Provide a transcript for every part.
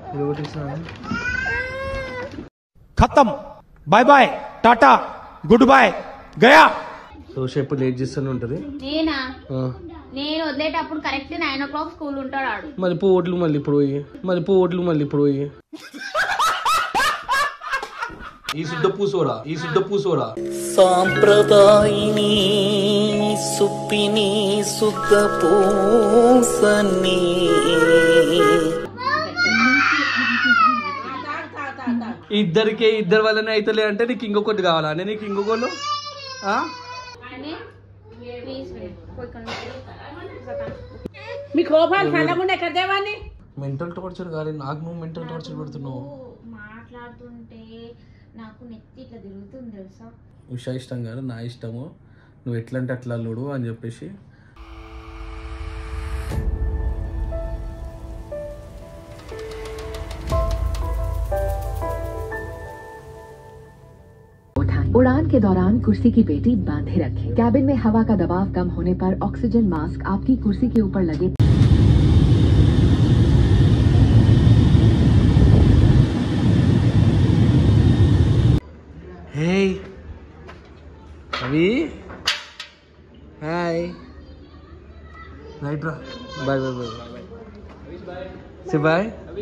ఇది ఒకటి ఇస్తాను खत्म bye bye tata goodbye गया సేపు లేట్ చేస్తూనే ఉంటుంది నేనా ఆ. నేను వదిలేటప్పుడు correct nine o'clock school ఉంటాడు ఆడు మరి పోవట్లు మళ్ళీ ఇప్పుడు పోయి మరి పోవట్లు మళ్ళీ ఇప్పుడు పోయి ఈ శుద్ధ పూసోడా ఈ శుద్ధ పూసోడా సాంప్రదాయిని సుప్పిని సుఖ పూసని ఇద్దరికే ఇద్దరు వల్లనే అవుతలే అంటే నీకు ఇంకొకటి కావాలా అంటే నీకు ఇంకొకళ్ళు ఆ? ప్లీజ్ మీ కోపాలు చల్లకుండా ఎక్కడ దేవాన్ని మెంటల్ టార్చర్ కాదు నాకు నువ్వు మెంటల్ టార్చర్ పెడుతున్నావు మాట్లాడుతుంటే నాకు నెత్తి ఇట్లా తిరుగుతుంది తెలుసా ఉషా ఇష్టం కాదు నా ఇష్టము నువ్వు ఎట్లా అంటే అట్లా అల్లుడు అని చెప్పేసి उठाएं उड़ान के दौरान कुर्सी की पेटी बांधे रखें कैबिन में हवा का दबाव कम होने पर ऑक्सीजन मास्क आपकी कुर्सी के ऊपर लगे హే అవి హాయ్ రైట్ రా బాయ్ బాయ్ బాయ్ సి బాయ్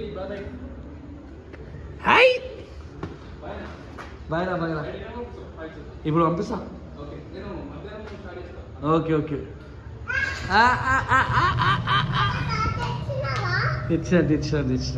హాయ్ బాయ్ రా బాయ్ రా ఇప్పుడు పంపిస్తా ఓకే ఓకే తెచ్చినా తెచ్చినా తెచ్చినా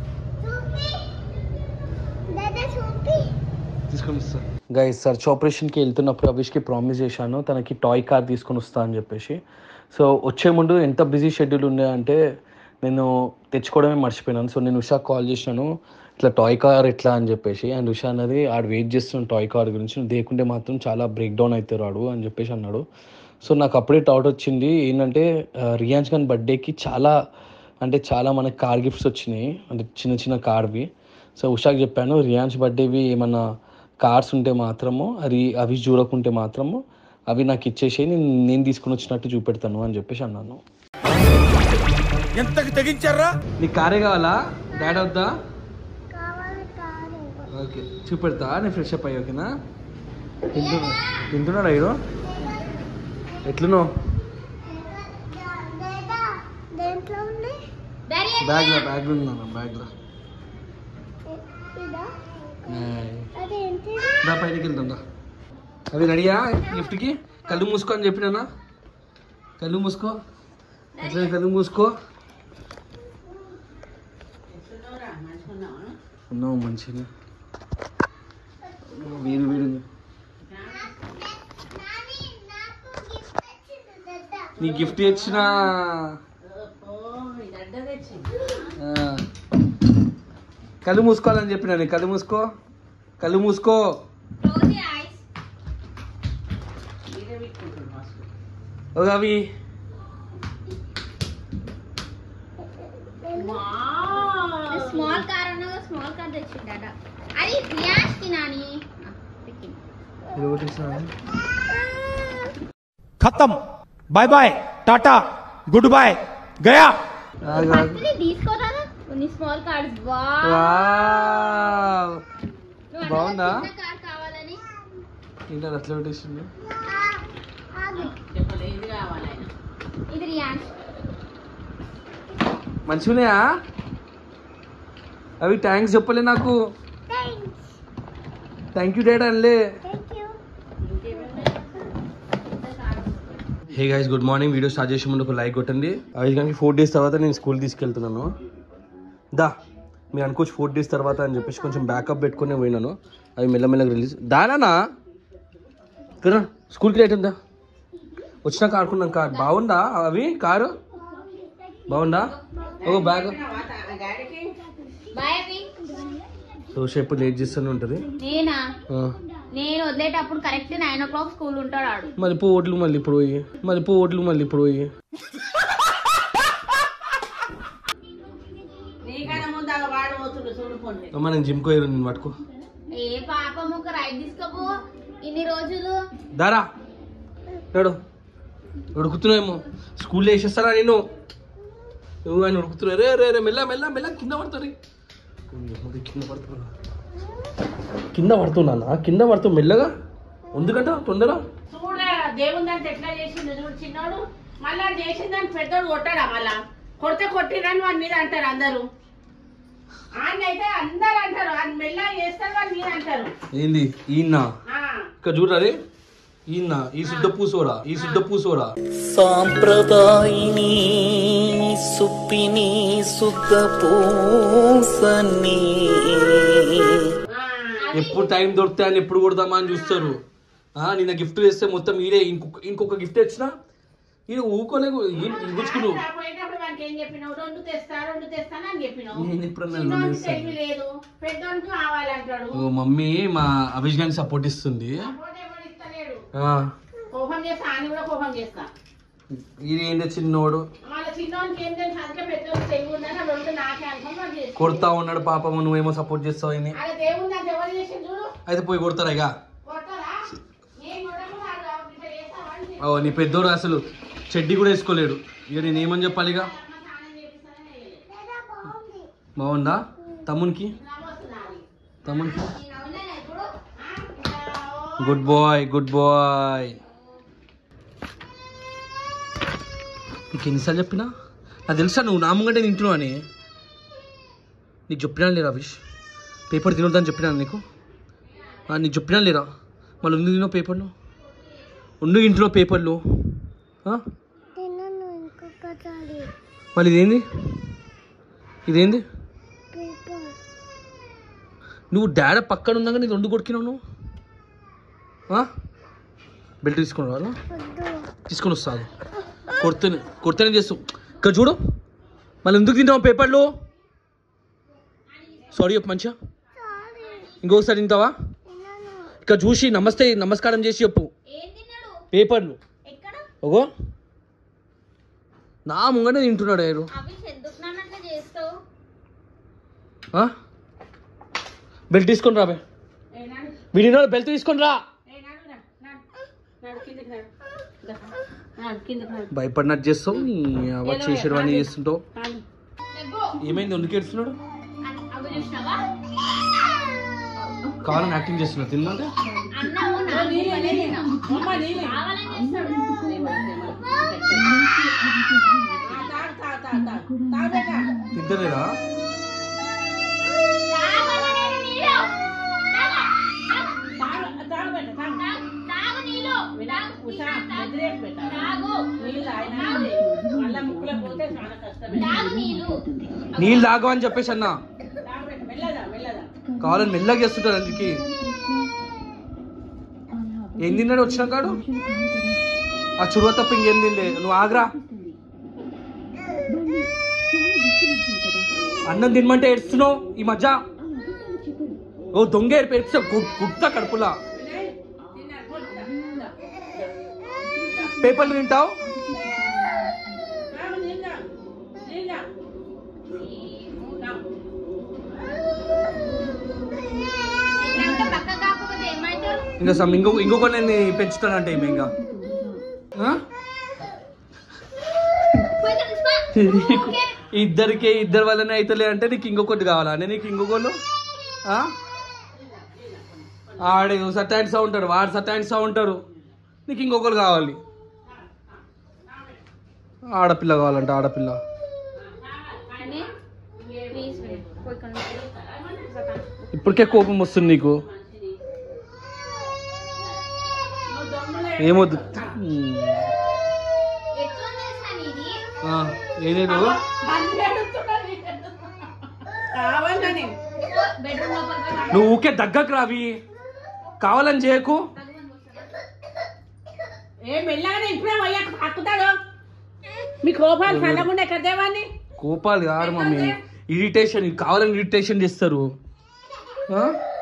తీసుకొని వస్తా గైస్ సర్చ్ ఆపరేషన్కి వెళ్తున్నప్పుడు అవిష్కి ప్రామిస్ చేశాను తనకి టాయ్ కార్ తీసుకొని వస్తా అని చెప్పేసి సో వచ్చే ముందు ఎంత బిజీ షెడ్యూల్ ఉండే అంటే నేను తెచ్చుకోవడమే మర్చిపోయినాను సో నేను ఉషా కాల్ చేసినాను ఇట్లా టాయ్ కార్ ఎట్లా అని చెప్పేసి అండ్ ఉషా అన్నది ఆడు వెయిట్ చేస్తున్న టాయ్ కార్ గురించి నువ్వు దేకుంటే మాత్రం చాలా బ్రేక్ డౌన్ అవుతారు ఆడు అని చెప్పేసి అన్నాడు సో నాకు అప్పుడే డౌట్ వచ్చింది ఏంటంటే ఆ, రియాన్స్ ఖాన్ బర్త్డేకి చాలా అంటే చాలా మనకి కార్ గిఫ్ట్స్ వచ్చినాయి అంటే చిన్న చిన్న కార్వి సో ఉషాకి చెప్పాను రియాన్స్ బర్త్డేవి ఏమన్నా కార్స్ ఉంటే మాత్రము అది అవి చూడకుంటే మాత్రము అవి నాకు ఇచ్చేసి నేను నేను తీసుకుని వచ్చినట్టు చూపెడతాను అని చెప్పేసి అన్నాను ఎంతకి తెగించారా నీకు కారే కావాలా డాడీ వద్దా ఓకే చూపెడతా నేను ఫ్రెష్ అప్ అయ్యి ఓకేనా తింటున్నా తింటున్నాడు అయ్యో ఎట్లునో బ్యాగ్లో బ్యాగ్లో ఉన్నాను బ్యాగ్లో దా పైనకి వెళ్తాం దా అవి రెడీయా గిఫ్ట్కి కళ్ళు మూసుకో అని చెప్పినానా కళ్ళు మూసుకో అట్లా కళ్ళు మూసుకో ఉన్నావు మంచిగా వీడు వీడు నీ గిఫ్ట్ ఇచ్చిన కళ్ళు మూసుకోవాలని చెప్పినా నేను కళ్ళు మూసుకో కళ్ళు మూసుకో ఓ అవి స్మాల్ కార్ అన్నా స్మాల్ కార్ తెచ్చిండట అది రియాజ్ కి నాని ఆ, పెట్టింది. ఇది ఒకటి ఇస్తాను खत्म bye bye tata goodbye गया బర్త్డే తీసుకోరా కొన్ని స్మాల్ కార్డ్స్ వా వావ్. నువ్వు బాగుందా? చిన్న కార్ కావాలని ఏంటో అట్లా పెట్టేసింది ఇది రియాజ్ మంచిగున్నాయా అవి థ్యాంక్స్ చెప్పలే నాకు థ్యాంక్ యూ డాడ్ అనలే hey guys good morning video start చేసే ముందు ఒక లైక్ కొట్టండి ఐదు గంటకి ఫోర్ డేస్ తర్వాత నేను స్కూల్ తీసుకెళ్తున్నాను దా మీరు అనుకోవచ్చు ఫోర్ డేస్ తర్వాత అని చెప్పేసి కొంచెం బ్యాకప్ పెట్టుకునే పోయినాను అవి మెల్లమెల్లగా రిలీజ్ దానా కదా స్కూల్కి లేట్ ఉందా వచ్చినాక ఆడుకున్నాం కార్ బాగుందా అవి కారు బాగుందా ఓ బ్యాగ్ బాయ్ అవి సేపు లేట్ చేస్తూనే ఉంటుంది నేనా ఆ. నేను వదిలేటప్పుడు correct nine o'clock school ఉంటాడు ఆడు మరి పోవట్లు మళ్ళీ ఇప్పుడు పోయి మరి పోవట్లు మళ్ళీ ఇప్పుడు పోయి నీకన్నా ముందు అలా వాడు పోతుండు చూడుకోండి అమ్మ నేను జిమ్కి పోయాను నేను పట్టుకో ఏ పాపం ఒక రైడ్ తీసుకోపో ఇన్ని రోజులు దారా నాడు ఉడుకుతున్నాయేమో స్కూల్లో వేసేస్తారా నేను నువ్వు ఆయన ఉడుకుతున్నా రే రే రే మెల్ల మెల్ల మెల్ల కింద పడుతుంది కింద పడుతున్నా కింద పడుతున్నా కింద పడుతూ మెల్లగా ఎందుకంట తొందర చూడ దేవుని దాంట్లో ఎట్లా చేసిండు చూడు చిన్నోడు మళ్ళా చేసిన దాన్ని పెద్దోడు కొట్టాడా మళ్ళా కొడితే కొట్టిరని వాడి మీద అంటారు అందరూ ఆయన అయితే అందరు అంటారు అది మెల్లగా చేస్తారు వాడి మీద అంటారు ఏంది ఈయన ఆ, ఇక్కడ చూడరే ఈయన ఈ శుద్ధ పూసోడా ఈ శుద్ధ పూసోడా సాంప్రదాయిని సుప్పిని శుద్ధ పూసని ఆ. ఎప్పుడు టైం దొరికితే అని ఎప్పుడు కొడదామా అని చూస్తారు ఆ, నిన్న గిఫ్ట్ తెస్తే మొత్తం ఈడే ఇంకొక ఇంకొక గిఫ్ట్ తెచ్చినా ఈయన ఊకోలేకు ఇవ్వుచుకున్నావు అక్కడ పోయేటప్పుడు వానికి ఏం చెప్పినావు రెండు తెస్తా రెండు తెస్తాను అని చెప్పినావు నేను ఎప్పుడు అన్నాను రెండు చిన్నోనికి తెస్తాను? తెలివి లేదు పెద్దోనికి కావాలంటాడు ఓ మమ్మీ మా అభిష్ గారికి సపోర్ట్ ఇస్తుంది పోతే ఎవడు ఇస్తలేడు ఆ, కోపం చేస్తా అని కూడా కోపం చేస్తా ఇది ఏంటి చిన్నోడు వాళ్ళ చిన్నోనికి ఏం తెలుసు అందుకే పెద్దోనికి తెలివి ఉందని ఆ రెండు నాకే అనుకుని వాడు చేస్తాడు. కొడతా ఉన్నాడు పాపం నువ్వేమో సపోర్ట్ చేస్తావు ఆయన్ని. అలా దేవుని దాంట్లో ఎవరు చేసి చూడు అయితే పోయి కొడతారా ఇక కొట్టరా నేను కొట్టకు వాడు ఇట్లా చేస్తావా అని చెప్పి ఓ నీ పెద్దోడు అసలు చెడ్డి కూడా వేసుకోలేడు ఇక నేను ఏమని చెప్పాలి ఇక స్నానం చేపిస్తానని వేయలేదు. బాగుందా తమ్మునికి నమస్తున్నారు. తమ్మునికి నేను అవునా ఇప్పుడు ఆ, ఇంకా ఓ గుడ్ బాయ్ గుడ్ బాయ్ నీకు ఎన్నిసార్లు చెప్పినా నాకు తెలుసా నువ్వు నా ముంగంటే తింటున్నావు అని నీకు చెప్పినా లేరా విష్ పేపర్ తినొద్దని చెప్పినా నీకు ఆ, నీకు చెప్పినా లేరా మళ్ళీ ఉంది తినో పేపర్లు ఉండు ఇంట్లో పేపర్లు ఆ? మళ్ళీ ఇదేంది ఇదేంది నువ్వు డాడ పక్కన ఉన్నాక నీ రెండు కొడుకినావు నువ్వు ఆ? బెల్ట్ తీసుకుని రావాలా తీసుకొని వస్తాను కొడుతూనే కొడుతూనే చేస్తావు ఇక్కడ చూడు మళ్ళీ ఎందుకు తింటావు పేపర్లు సారీ చెప్పు మంచిగా ఇంకొకసారి తింటావా ఇక్కడ చూసి నమస్తే నమస్కారం చేసి చెప్పు ఏం తిన్నాడు పేపర్లు ఎక్కడ ఓగో నా ముంగనే తింటున్నాడు ఆయన అభిష్ ఎందుకు నన్ను అట్లా చేస్తావు బెల్ట్ తీసుకొని రాబే ఏ నాడు, వీడిన బెల్ట్ తీసుకొని రా ఏ నాడు, రా, నాడు. నాడు, కిందకి నాడు. దా. నాడు, కిందకి నాడు. భయపడినట్టు చేస్తావు నీ అవ చేసేడు అని చేస్తుంటావు నాడు. లెగ్గో ఏమైంది ఎందుకు ఏడుస్తున్నాడు అవి చూసినావా కావాలని యాక్టింగ్ చేస్తున్నాడు తిందంటే అన్నము నా నీళ్ళే, నీళ్ళే. అమ్మ, నీళ్ళే. కావాలని చేస్తాడు ఆ, తాగు, తాగు, తాగు, తాగు. తాగు బేటా. తింటలేరా తాగమనండి నీళ్ళు. తాగు. తాగు, తాగు బేటా, తాగు. తాగు. తాగు నీళ్ళు. వినా, ఉషా, నిద్రేసి బేటా. తాగు. నీళ్ళు ఆయన నీళ్ళే. మళ్ళా ముక్కులో పోతే చాలా కష్టమే. తాగు నీళ్ళు నీళ్ళు తాగవని చెప్పేసి అన్న తాగు బేటా, మెల్లగా, మెల్లగా. కావాలని మెల్లగా చేస్తుంటాడు అందుకే ఏం తిన్నాడు వచ్చిన కాడు ఆ చురువ తప్ప ఇంకేం తినలే నువ్వు ఆగ్రా అన్నం తినమంటే ఏడుస్తున్నావు ఈ మధ్య ఓ దొంగ ఏడుపు ఏడుస్తా గుర్తా కడుపులా వినయ్, తిన్నారు, పోనీ, దా, దా. పేపర్లు తింటావు తాగు, నీళ్ళు తాగు. నీళ్ళు తాగు. తాగు. ఏంటంటే పక్క కాకపోతే ఏమవుతారు ఇంకా సమ్ ఇంకో ఇంకొక నేను పెంచుతానంటే ఈమె ఇంకా ఆ? పోయి తెలుసుకో. ఓకే. ఇద్దరికి ఇద్దరు వల్లనే అవుతలే అంటే నీకు ఇంకొకటి కావాలా అంటే నీకు ఇంకొకళ్ళు ఆ? ఆడు సటాయిస్తా ఉంటాడు వాడు సటాయిస్తా ఉంటారు నీకు ఇంకొకరు కావాలి ఆడపిల్ల కావాలంటే ఆడపిల్ల అని ప్లీజ్ పోయి కొన్ని ఇప్పటికే కోపం వస్తుంది నీకు నువ్వు దొంగలే. ఏమొద్దు ఉమ్. ఎట్లుంది సార్ ఇది ఆ, ఏదేదు అన్నీ అడుగుతున్నా నీకు. కావాలని బెడ్రూమ్ లోపల పోయి నువ్వు ఊకే దగ్గరకు రావి కావాలని చేయకు ఏ మెల్లగానే ఇప్పుడే పోయా హక్కుతాడు మీ కోపాలు చల్లకుండా ఎక్కడ దేవాన్ని కోపాలు కాదు మమ్మీ ఇరిటేషన్ కావాలని ఇరిటేషన్ చేస్తారు ఆ?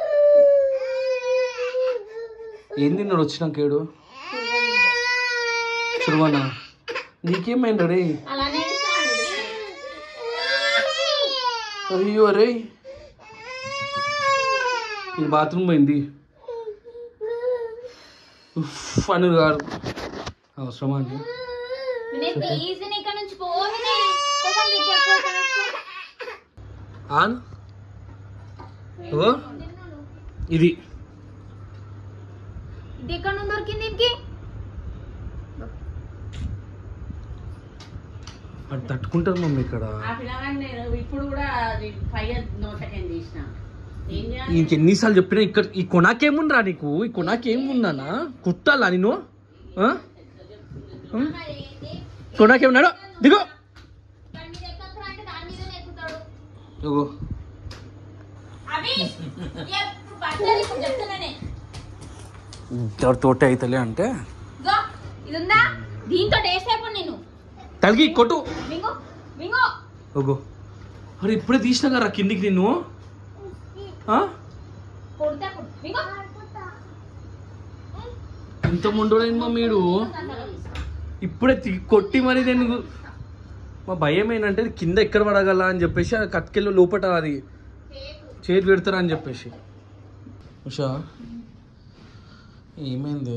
ఏం తిన్నాడు వచ్చినాక ఏడు చురువనా నీకేమైంది రే అలానే ఏడుస్తాడు. అయ్యో రే ఇది బాత్రూమ్ పోయింది ఉఫ్ అని కాదు అవసరమా అండి వినయ్ ప్లీజ్ నేను ఇక్కడ నుంచి పో వినయ్ కోపం తెచ్చేసుకో ఆన్ ఓ ఇది ఇది ఎక్కడ నుండి దొరికింది దీనికి అది తట్టుకుంటారు మమ్మీ ఇక్కడ ఆ పిల్లగాని నేను ఇప్పుడు కూడా అది ఫైర్ నోటకేం తీసిన ఏం చేయాలి ఇంక ఎన్నిసార్లు చెప్పినా ఇక్కడ ఈ కొనాకేముందిరా నీకు ఈ కొనాకేముందనా కుట్టాలా నేను ఆ? ఆ? కొనాకేమున్నాడు దిగు దాని మీద ఎక్కకురా అంటే దాని మీదనే ఎక్కుతాడు ఇగో అవి ఎప్పుడు పడ్డది ఇప్పుడు చెప్తున్నానే తోట అవుతలే అంటే ఇగో ఇది ఉందా దీంతో టేస్ట్ అయిపోయి నేను తలిగి కొట్టు మింగు మింగు ఓగో అరే ఇప్పుడే తీసినా కదా కిందికి నిన్ను ఆ? కొడితే కొడు మింగు ఇంత ముండోడైంది మా మీరు ఇప్పుడే తీ- కొట్టి మరి నేను మా భయం ఏంటంటే కింద ఎక్కడ పడగల అని చెప్పేసి ఆ కట్కెళ్ళు లోపట అది చేతి పెడతారా అని చెప్పేసి ఉషా ఏమైంది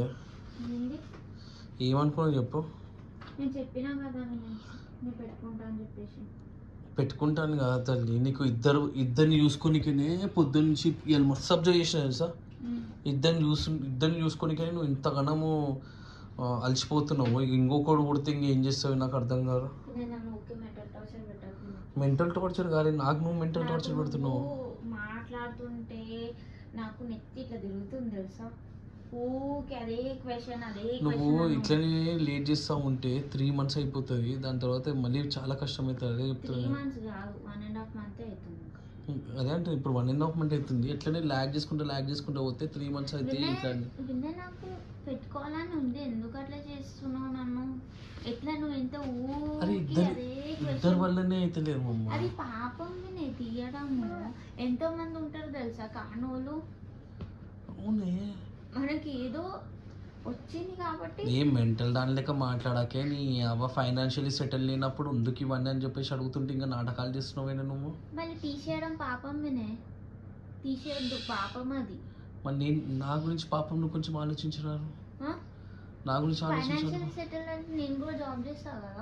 ఏమనుకున్నావు చెప్పు నేను చెప్పినా కదా నేను నేను పెట్టుకుంటా అని చెప్పేసి పెట్టుకుంటాను కదా తల్లి నీకు ఇద్దరు ఇద్దరిని చూసుకోనికనే పొద్దున్నుంచి ఇవాళ మస్తు అబ్జర్వ్ చేసిన తెలుసా ఇద్దరిని చూసు ఇద్దరిని చూసుకోనికనే నువ్వు ఇంతగానము ఆ, అలసిపోతున్నావు ఇంకొకడు పుడితే ఇంకేం చేస్తావు నాకు అర్థం కాదు నేను నన్ను ఓకే మెటల్ టార్చర్ పెట్టకుండా మెంటల్ టార్చర్ కాదు నాకు నువ్వు మెంటల్ టార్చర్ పెడుతున్నావు మాట్లాడుతుంటే నాకు నెత్తి ఇట్లా తిరుగుతుంది తెలుసా ఊకే అదే క్వశ్చన్ అదే నువ్వు ఇట్లనే లేట్ చేస్తా ఉంటే త్రీ మంత్స్ అయిపోతుంది దాని తర్వాత మళ్ళీ చాలా కష్టం అవుతుంది అదే త్రీ చెప్తున్నా మంత్స్ కాదు వన్ అండ్ హాఫ్ మంత్ అవుతుంది ఇంకా. అదే అంటే ఇప్పుడు వన్ అండ్ హాఫ్ మంత్ అవుతుంది ఎట్లనే ల్యాగ్ చేసుకుంటే ల్యాగ్ చేసుకుంటే పోతే త్రీ మంత్స్ అయితే ఇట్లా వినయ్ వినయ్ నాకు పెట్టుకోవాలని ఉంది ఎందుకు అట్లా చేస్తున్నావు నన్ను ఎట్లా నువ్వు ఎంత అరే ఊరికి ఇద్దరు అదే ఇద్దరు question. వల్లనే అవుతలేదు మమ్మ అది పాపం వినయ్ తీయడము ఎంతో మంది ఉంటారు తెలుసా కానోళ్ళు అవునే మనకి ఏదో వచ్చింది కాబట్టి ఏం మెంటల్ దాని లెక్క మాట్లాడాకే నీ అవ్వ ఫైనాన్షియలీ సెటిల్ లేనప్పుడు ఎందుకు ఇవన్నీ అని చెప్పేసి అడుగుతుంటే ఇంకా నాటకాలు చేస్తున్నావేనా నువ్వు మళ్ళీ తీసేయడం పాపం వినే తీసేయద్దు పాపం అది మరి నేను నా గురించి పాపం నువ్వు కొంచెం ఆలోచించరారు ఆ? నా గురించి ఆలోచించరు ఫైనాన్షియల్ సెటిల్ అంటే నేను కూడా జాబ్ చేస్తా కదా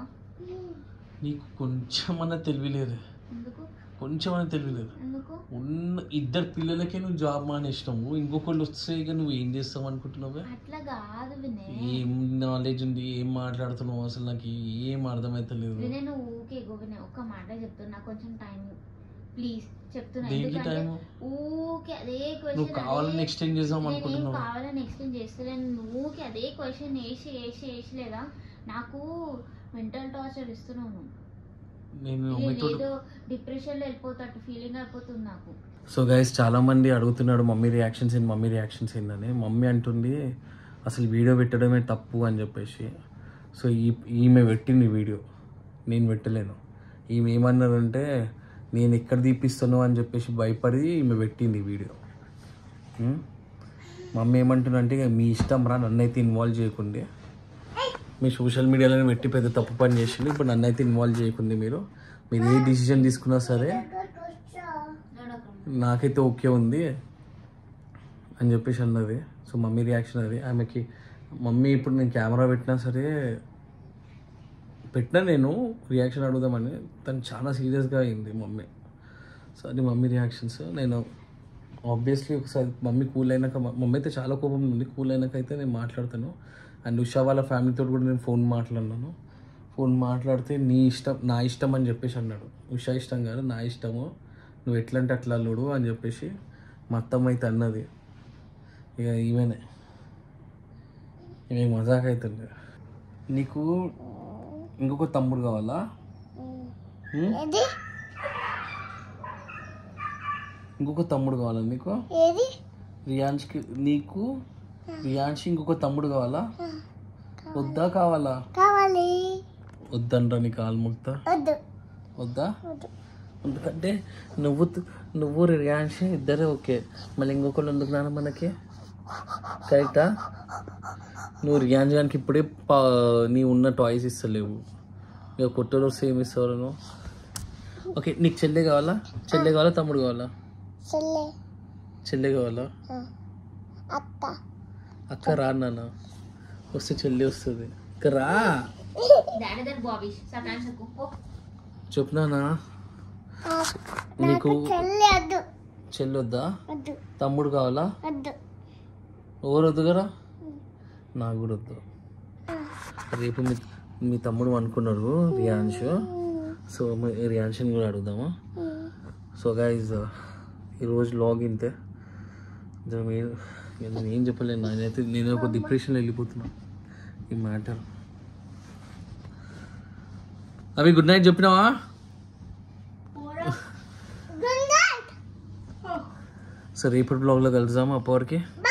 నీకు కొంచెం అన్న తెలివిలేదు ఎందుకు కొంచెం అన్న తెలివిలేదు ఎందుకు ఉన్న ఇద్దరు పిల్లలకే నువ్వు జాబ్ మానేసినావు ఇంకొకళ్ళు వస్తే ఇక నువ్వు ఏం చేస్తావు అనుకుంటున్నావే అట్లా కాదు వినే ఏం నాలెడ్జ్ ఉంది ఏం మాట్లాడుతున్నావు అసలు నాకు ఏం అర్థమైతలేదు వినే నువ్వు ఊకే గో వినే ఒక్క మాట చెప్తున్నా కొంచెం టైం ప్లీజ్ చెప్తున్నా దేనికి ఎందుకంటే టైం ఊకే అదే నువ్వు క్వశ్చన్ కావాలని ఎక్స్టెండ్ చేద్దాం నేనేం అనుకుంటున్నావు కావాలని ఎక్స్ప్లెయిన్ చేస్తలేను నువ్వుకి అదే క్వశ్చన్ వేసి వేసి వేసి లేదా నాకు మెంటల్ టార్చర్ ఇస్తున్నావు నువ్వు నేను ఇది అమ్మాయితో ఏదో డిప్రెషన్ లో వెళ్ళిపోతాడు ఫీలింగ్ అయిపోతుంది నాకు సో గైస్ చాలా మంది అడుగుతున్నాడు మమ్మీ రియాక్షన్స్ ఏంటి మమ్మీ రియాక్షన్స్ ఏంటని మమ్మీ అంటుంది అసలు వీడియో పెట్టడమే తప్పు అని చెప్పేసి సో ఈ ఈమె పెట్టింది వీడియో నేను పెట్టలేను ఈమె ఏమన్నదంటే నేను ఎక్కడ తీపిస్తాను అని చెప్పేసి భయపడి ఈమె పెట్టింది ఈ వీడియో ఉం? మమ్మీ ఏమంటుందంటే ఇక మీ ఇష్టం రా నన్నైతే ఇన్వాల్వ్ చేయకుండే మీ సోషల్ మీడియాలోనే పెట్టి పెద్ద తప్పు పని చేసింది ఇప్పుడు నన్నైతే ఇన్వాల్వ్ చేయకుంది మీరు మీరు ఏ డిసిజన్ తీసుకున్నా సరే నాకైతే ఓకే ఉంది అని చెప్పేసి అన్నది సో మమ్మీ రియాక్షన్ అది ఆమెకి మమ్మీ ఇప్పుడు నేను కెమెరా పెట్టినా సరే పెట్టినా నేను రియాక్షన్ అడుగుదామని తను చాలా సీరియస్గా అయింది మమ్మీ సో అది మమ్మీ రియాక్షన్స్ నేను ఆబ్వియస్లీ ఒకసారి మమ్మీ కూల్ అయినాక మమ్మీ అయితే చాలా కోపం ఉంది కూల్ అయినాక అయితే నేను మాట్లాడతాను అండ్ ఉషా వాళ్ళ ఫ్యామిలీతో కూడా నేను ఫోన్ మాట్లాడినాను ఫోన్ మాట్లాడితే నీ ఇష్టం నా ఇష్టం అని చెప్పేసి అన్నాడు ఉషా ఇష్టం కాదు నా ఇష్టము నువ్వు ఎట్లా అంటే అట్లా అల్లుడు అని చెప్పేసి మా అత్తమ్మ అయితే అన్నది ఇక ఈమెనే ఈమె మజాక్ అవుతుంది నీకు ఇంకొక తమ్ముడు కావాలా ఉం? ఇంకొక తమ్ముడు కావాలా నీకు రియాన్స్కి నీకు రియాన్స్ ఇంకొక తమ్ముడు కావాలా వద్దా కావాలా కావాలి వద్దండ్రా నీకు ఆల్ముక్తా వద్దు వద్దా ఎందుకంటే నువ్వు తు- నువ్వు రియాన్స్ ఇద్దరే ఓకే మళ్ళీ ఇంకొకళ్ళు ఎందుకు నాన్న మనకి కరెక్టా నువ్వు రియాన్స్ గానికి ఇప్పుడే పా నీ ఉన్న టాయ్స్ ఇస్తలేవు ఇక కొట్టలో సేమ్ ఇస్తావు నువ్వు ఓకే నీకు చెల్లె కావాలా చెల్లె కావాలా తమ్ముడు కావాలా చెల్లె చెల్లె కావాలా అక్క అక్క రా నాన్న వస్తే చెల్లి వస్తుంది ఇక రా డాడీ దగ్గర బాబీ సతాయించకు పో. చెప్పునానా నీకు చెల్లె వద్దు చెల్లి వద్దా వద్దు తమ్ముడు కావాలా వద్దు ఎవరు వద్దు కదా నాకు కూడా వద్దు రేపు మీ మీ తమ్ముడు అనుకున్నారు రియాన్ష్ సో మీ రియాన్ష్ని కూడా అడుగుదామా సో గైజ్ ఈరోజు లాగ్ ఇంతే జర మీరు ఇక నేను ఏం చెప్పలేను నేనైతే నేను ఒక డిప్రెషన్లో వెళ్ళిపోతున్నా ఈ మ్యాటర్ అవి గుడ్ నైట్ చెప్పినావా గుడ్ నైట్ సో రేపటి బ్లాగ్లో కలుద్దామా అప్పటివరకు